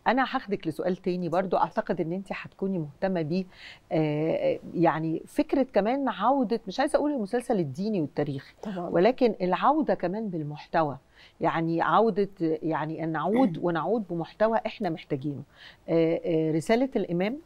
انا هاخدك لسؤال تاني برضو اعتقد ان انت هتكوني مهتمه بيه آه، يعني فكره كمان عوده مش عايزه اقول المسلسل الديني والتاريخي طبعا ولكن العوده كمان بالمحتوى يعني عوده يعني ان نعود ونعود بمحتوى احنا محتاجينه آه، آه، رساله الامام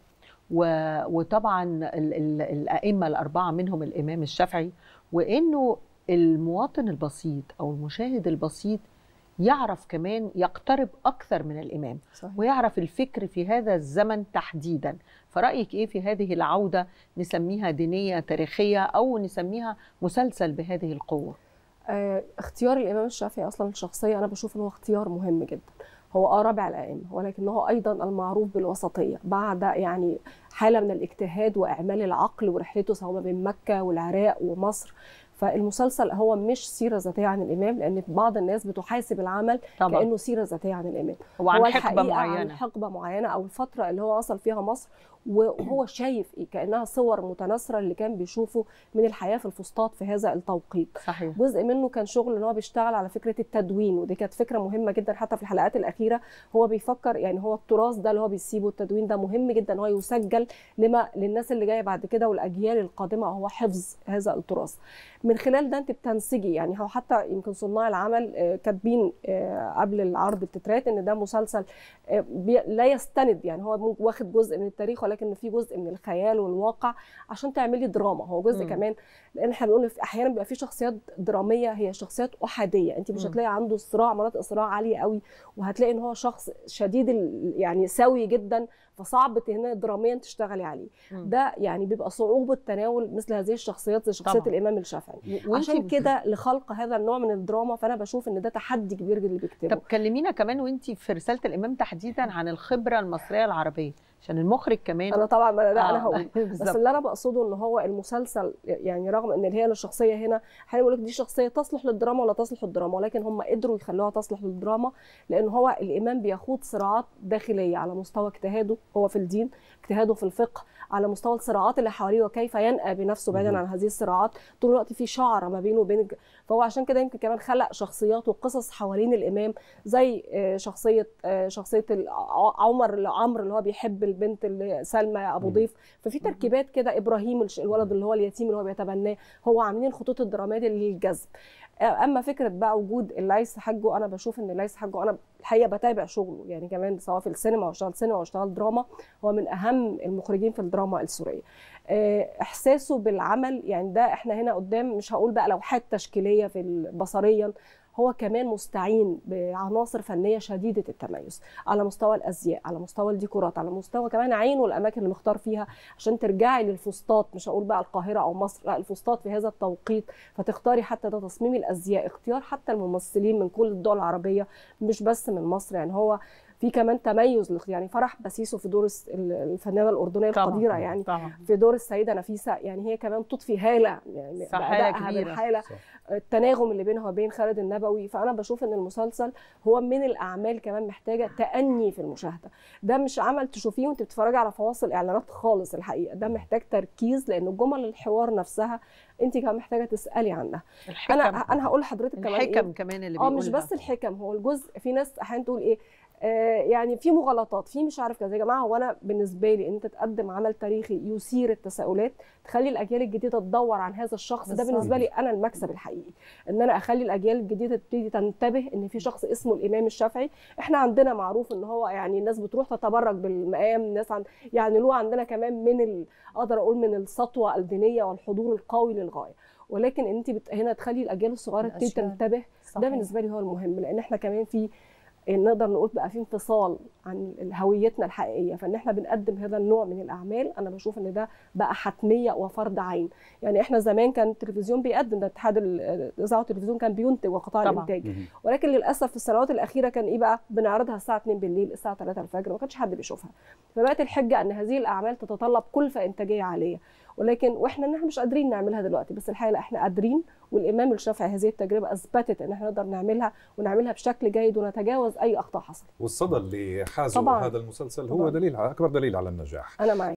و- وطبعا ال- ال- الائمه الاربعه منهم الامام الشافعي وانه المواطن البسيط او المشاهد البسيط يعرف كمان يقترب اكثر من الامام صحيح ويعرف الفكر في هذا الزمن تحديدا فرأيك إيه في هذه العودة نسميها دينية تاريخية أو نسميها مسلسل بهذه القوة آه، اختيار الامام الشافعي اصلا الشخصيه انا بشوف ان هو اختيار مهم جدا هو اه رابع الائمه ولكنه ايضا المعروف بالوسطيه بعد يعني حاله من الاجتهاد واعمال العقل ورحلته سواء ما بين مكه والعراق ومصر فالمسلسل هو مش سيره ذاتيه عن الامام لان بعض الناس بتحاسب العمل طبعا كانه سيره ذاتيه عن الامام هو عن هو حقبة الحقيقة عن معينة حقبة معينة أو الفترة اللي هو وصل فيها مصر وهو شايف إيه كأنها صور متناثرة اللي كان بيشوفه من الحياة في الفسطاط في هذا التوقيت صحيح جزء منه كان شغل ان هو بيشتغل على فكره التدوين ودي كانت فكره مهمه جدا حتى في الحلقات الاخيره هو بيفكر يعني هو التراث ده اللي هو بيسيبه التدوين ده مهم جدا ان هو يسجل لما للناس اللي جايه بعد كده والاجيال القادمه هو حفظ هذا التراث من خلال ده انت بتنسجي يعني هو حتى يمكن صناع العمل آه، كاتبين آه، قبل العرض التترات ان ده مسلسل آه، بي- لا يستند يعني هو ممكن واخد جزء من التاريخ ولكن في جزء من الخيال والواقع عشان تعملي دراما هو جزء مم. كمان لان احنا بنقول في احيانا بيبقى في شخصيات دراميه هي شخصيات احاديه انت مش مم. هتلاقي عنده صراع مناطق صراع عاليه قوي وهتلاقي ان هو شخص شديد ال- يعني سوي جدا فصعب هنا دراميا تشتغلي عليه مم. ده يعني بيبقى صعوبه تناول مثل هذه الشخصيات زي شخصيه طبعاً. الامام الشافعي وانتي عشان ب- كده لخلق هذا النوع من الدراما فانا بشوف ان ده تحدي كبير اللي بيكتبه طب كلمينا كمان وانت في رسالة الإمام تحديدا عن الخبرة المصرية العربية عشان المخرج كمان انا طبعا ما لا آه، انا هقول بس بالظبط. اللي انا بقصده ان هو المسلسل يعني رغم ان هي الشخصيه هنا احيانا بيقول لك دي شخصيه تصلح للدراما ولا تصلح للدراما ولكن هم قدروا يخلوها تصلح للدراما لان هو الامام بيخوض صراعات داخليه على مستوى اجتهاده هو في الدين اجتهاده في الفقه على مستوى الصراعات اللي حواليه وكيف ينأى بنفسه بعيدا مهم. عن هذه الصراعات طول الوقت في شعره ما بينه وبين الج- فهو عشان كده يمكن كمان خلق شخصيات وقصص حوالين الامام زي آه، شخصيه آه، شخصيه ال- ع- عمر عمرو اللي هو بيحب البنت اللي سلمى ابو مم. ضيف ففي تركيبات كده ابراهيم الش- الولد اللي هو اليتيم اللي هو بيتبناه هو عاملين الخطوط الدراميه دي للجذب آه، اما فكره بقى وجود الليث حجه انا بشوف ان الليث حجه انا الحقيقه بتابع شغله يعني كمان سواء في السينما واشتغل سينما واشتغل دراما هو من اهم المخرجين في الدراما السوريه آه، احساسه بالعمل يعني ده احنا هنا قدام مش هقول بقى لوحات تشكيليه في ال- بصريا هو كمان مستعين بعناصر فنيه شديده التميز على مستوى الازياء على مستوى الديكورات على مستوى كمان عينه الاماكن اللي مختار فيها عشان ترجعي للفسطاط مش هقول بقى القاهره او مصر لا الفسطاط في هذا التوقيت فتختاري حتى ده تصميم الازياء اختيار حتى الممثلين من كل الدول العربيه مش بس من مصر يعني هو في كمان تميز لاخت- يعني فرح بسيسو في دور الس- الفنانه الاردنيه طبعاً. القديره يعني طبعا في دور السيده نفيسه يعني هي كمان تضفي هاله يعني صح، هالة بأدائها كبيرة. بالحاله صح. التناغم اللي بينها وبين خالد النبوي فانا بشوف ان المسلسل هو من الاعمال كمان محتاجه تاني في المشاهده ده مش عمل تشوفيه وانت بتتفرجي على فواصل اعلانات خالص الحقيقه ده محتاج تركيز لان جمل الحوار نفسها انت كمان محتاجه تسالي عنها الحكم انا انا هقول لحضرتك كمان إيه؟ الحكم كمان اللي اه بيقولها مش بس الحكم هو الجزء في ناس احيانا تقول ايه آه يعني في مغالطات في مش عارف كذا يا جماعه هو انا بالنسبه لي ان انت تقدم عمل تاريخي يثير التساؤلات تخلي الاجيال الجديده تدور عن هذا الشخص ده بالظبط. بالنسبه لي انا المكسب الحقيقي ان انا اخلي الاجيال الجديده تبتدي تنتبه ان في شخص اسمه الامام الشافعي احنا عندنا معروف ان هو يعني الناس بتروح تتبرك بالمقام الناس عن يعني له عندنا كمان من ال... اقدر اقول من السطوه الدينيه والحضور القوي للغايه ولكن انت بت... هنا تخلي الاجيال الصغيره تبتدي الأشياء. تنتبه ده صحيح. بالنسبه لي هو المهم لان احنا كمان في نقدر نقول بقى في انفصال عن هويتنا الحقيقيه فان احنا بنقدم هذا النوع من الاعمال انا بشوف ان ده بقى حتميه وفرض عين يعني احنا زمان كان التلفزيون بيقدم ده اتحاد الاذاعه والتلفزيون كان بينتج وقطاع طبعاً. الانتاج مهم. ولكن للاسف في السنوات الاخيره كان ايه بقى بنعرضها الساعه 2 بالليل الساعه 3 الفجر ما كانش حد بيشوفها فبقت الحجه ان هذه الاعمال تتطلب كلفه انتاجيه عاليه ولكن واحنا ان احنا مش قادرين نعملها دلوقتي بس الحقيقه لا احنا قادرين والامام الشافعي هذه التجربه اثبتت ان احنا نقدر نعملها ونعملها بشكل جيد ونتجاوز اي اخطاء حصلت والصدى اللي حازه طبعاً. هذا المسلسل هو طبعاً. دليل اكبر دليل على النجاح انا معاك